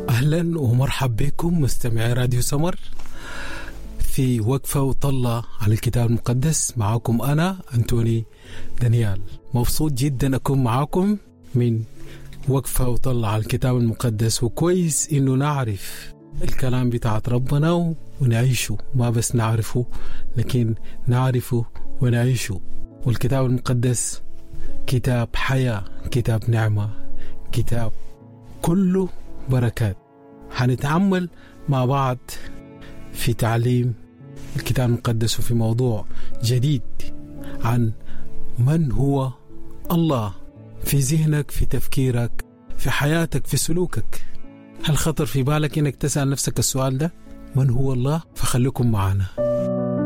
أهلا ومرحب بكم مستمعي راديو سمر في وقفة وطلة على الكتاب المقدس معكم أنا أنتوني دانيال مبسوط جدا أكون معكم من وقفة وطلة على الكتاب المقدس وكويس إنه نعرف الكلام بتاعت ربنا ونعيشه ما بس نعرفه لكن نعرفه ونعيشه والكتاب المقدس كتاب حياة كتاب نعمة كتاب كله بركات حنتعمل مع بعض في تعليم الكتاب المقدس وفي موضوع جديد عن من هو الله في ذهنك في تفكيرك في حياتك في سلوكك هل خطر في بالك انك تسال نفسك السؤال ده من هو الله فخليكم معنا